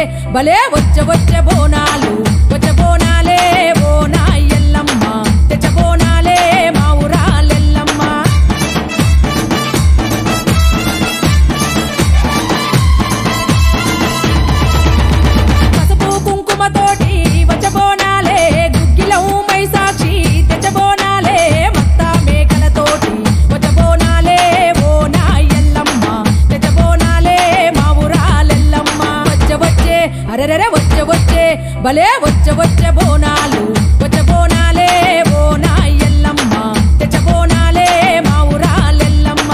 భలే వచ్చ వచ్చే బోనాలు వచ్చే బోనాలే బోనా ఎల్లమ్మ తెచ్చ బోనాలే మా ఊరాలెల్లమ్మ పసుపు కుంకుమతోటి వచ్చబోనాలే గుగ్గిలం మైసాక్షి తెచ్చబోనాలే మత్త మేకలతోటి వచ్చబోనాలే బోనా ఎల్లమ్మ తెచ్చబోనాలే మా ఊరాలెల్లమ్మ వచ్చ వచ్చే అరెరెరె వచ్చ వచ్చే భలే వచ్చ వచ్చే బోనాలు వచ్చ బోనాలే బోనా ఎల్లమ్మ తెచ్చబోనాలే మా ఊరాలెల్లమ్మ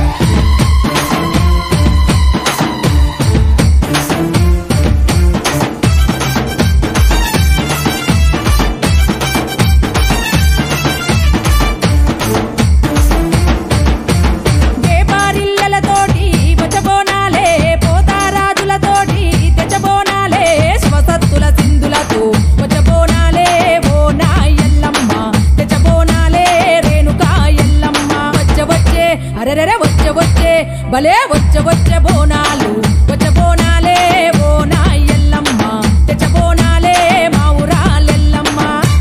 వేపారిల్లలతోటి వచ్చబోనాలే పోతారాజులతోటి తెచ్చబోనాలే శివసత్తుల సింధులతో వచ్చబోనాలే బోనా ఎల్లమ్మ తెచ్చబోనాలే రేణుకా ఎల్లమ్మ వచ్చ వచ్చే అరెరెరె వచ్చ వచ్చే భలే వచ్చ వచ్చే బోనాలు వచ్చ బోనాలే బోనా ఎల్లమ్మ తెచ్చబోనాలే మా ఊరాలెల్లమ్మ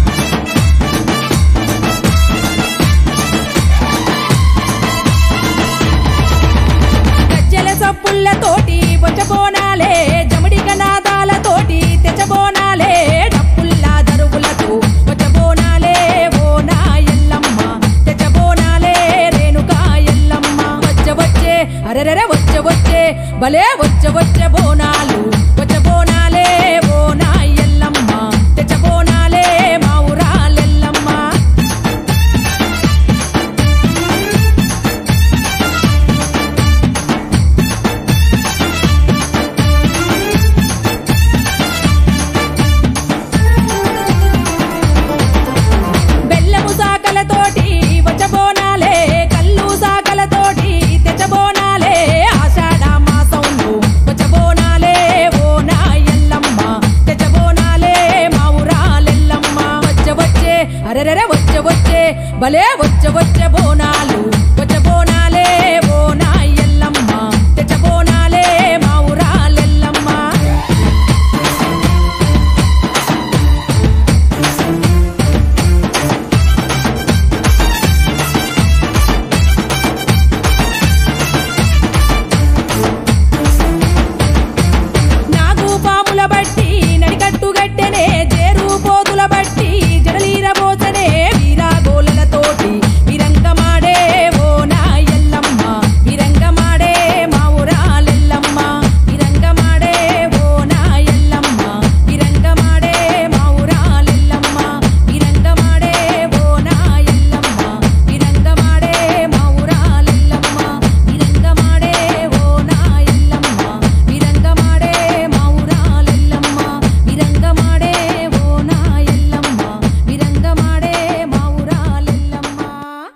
గజ్జెల సప్పుళ్ళతోటి వచ్చబోనాలే జమడి గనాదాలతోటి తెచ్చబోనాలే డప్పుల్లా దరువులతో వచ్చబోనాలే బోనా ఎల్లమ్మ తెచ్చబోనాలే రేణుకా ఎల్లమ్మ వచ్చ వచ్చే అరెరెరె వచ్చ వచ్చే భలే వచ్చ వచ్చే బోనాలు